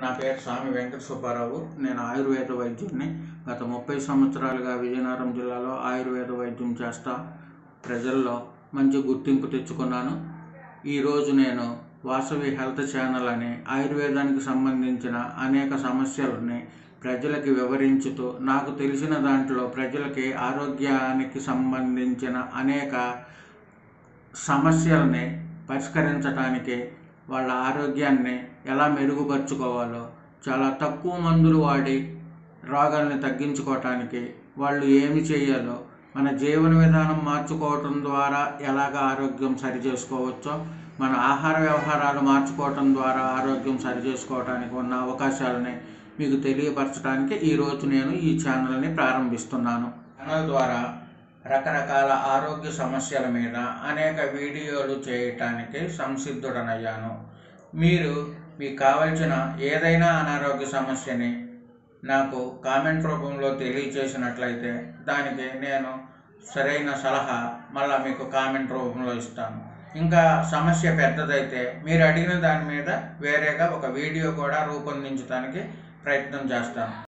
నా పేరు స్వామి వెంకట సుబ్బారావు నేను ఆయుర్వేద వైద్యుడిని గత ముప్పై సంవత్సరాలుగా విజయనగరం జిల్లాలో ఆయుర్వేద వైద్యం చేస్తా ప్రజల్లో మంచి గుర్తింపు తెచ్చుకున్నాను ఈరోజు నేను వాసవి హెల్త్ ఛానల్ అనే ఆయుర్వేదానికి సంబంధించిన అనేక సమస్యలని ప్రజలకి వివరించుతూ నాకు తెలిసిన దాంట్లో ప్రజలకి ఆరోగ్యానికి సంబంధించిన అనేక సమస్యల్ని పరిష్కరించడానికి వాళ్ళ ఆరోగ్యాన్ని ఎలా మెరుగుపరుచుకోవాలో చాలా తక్కువ మందులు వాడి రోగాల్ని తగ్గించుకోవటానికి వాళ్ళు ఏమి చేయాలో మన జీవన విధానం మార్చుకోవటం ద్వారా ఎలాగ ఆరోగ్యం సరి చేసుకోవచ్చో మన ఆహార వ్యవహారాలు మార్చుకోవటం ద్వారా ఆరోగ్యం సరి చేసుకోవటానికి ఉన్న అవకాశాలని మీకు తెలియపరచడానికి ఈరోజు నేను ఈ ఛానల్ని ప్రారంభిస్తున్నాను ఛానల్ ద్వారా రకరకాల ఆరోగ్య సమస్యల మీద అనేక వీడియోలు చేయటానికి సంసిద్ధుడనయ్యాను మీరు మీకు కావలసిన ఏదైనా అనారోగ్య సమస్యని నాకు కామెంట్ రూపంలో తెలియచేసినట్లయితే దానికి నేను సరైన సలహా మళ్ళీ మీకు కామెంట్ రూపంలో ఇస్తాను ఇంకా సమస్య పెద్దదైతే మీరు అడిగిన దాని మీద వేరేగా ఒక వీడియో కూడా రూపొందించడానికి ప్రయత్నం చేస్తాను